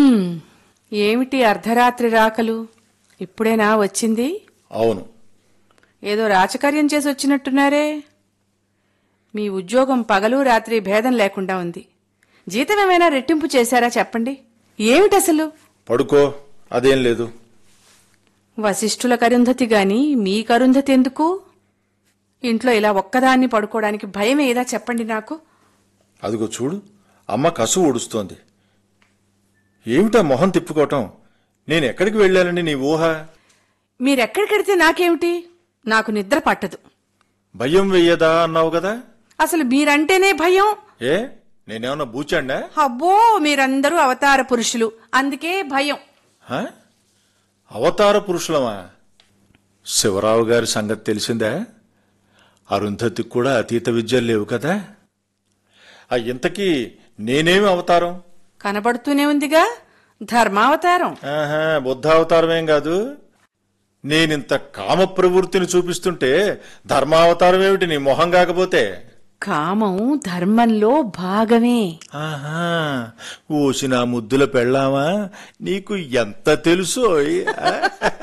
హ్మ్, ఏమిటి అర్ధరాత్రి రాకలు ఇప్పుడేనా వచ్చింది అవును ఏదో రాచకార్యం చేసి వచ్చినట్టున్నారే మీ ఉద్యోగం పగలు రాత్రి భేదం లేకుండా ఉంది జీతం ఏమైనా రెట్టింపు చేశారా చెప్పండి ఏమిటసలు పడుకో అదేం లేదు వశిష్ఠుల కరుంధతి గాని మీ కరుంధతి ఎందుకు ఇంట్లో ఇలా ఒక్కదాన్ని పడుకోవడానికి భయం ఏదా చెప్పండి నాకు అదిగో చూడు అమ్మ కసు ఊడుస్తోంది ఏమిటా మొహం తిప్పుకోవటం నేను ఎక్కడికి వెళ్ళానని నీ ఊహ మీరెక్కడికెడితే నాకేమిటి నాకు నిద్ర పట్టదు భయం వెయ్యదా అన్నావు కదా అసలు మీరంటేనే భయం ఏ నేనేమన్నా బూచాండా అబ్బో మీరందరూ అవతార పురుషులు అందుకే భయం హ? అవతార పురుషులమా శివరావు గారి సంగతి తెలిసిందా అరుంధతికి కూడా అతీత విద్యలు లేవు కదా ఆ ఇంతకీ నేనేమి అవతారం కనబడుతూనే ఉందిగా ధర్మావతారం ఆహా బుద్ధావతారమేం కాదు నేనింత కామ ప్రవృత్తిని చూపిస్తుంటే ధర్మావతారం ఏమిటి నీ మొహం కాకపోతే కామం ధర్మంలో భాగమే ఆహా ఓసిన ముద్దుల పెళ్ళామా నీకు ఎంత తెలుసోయ్ ఆ?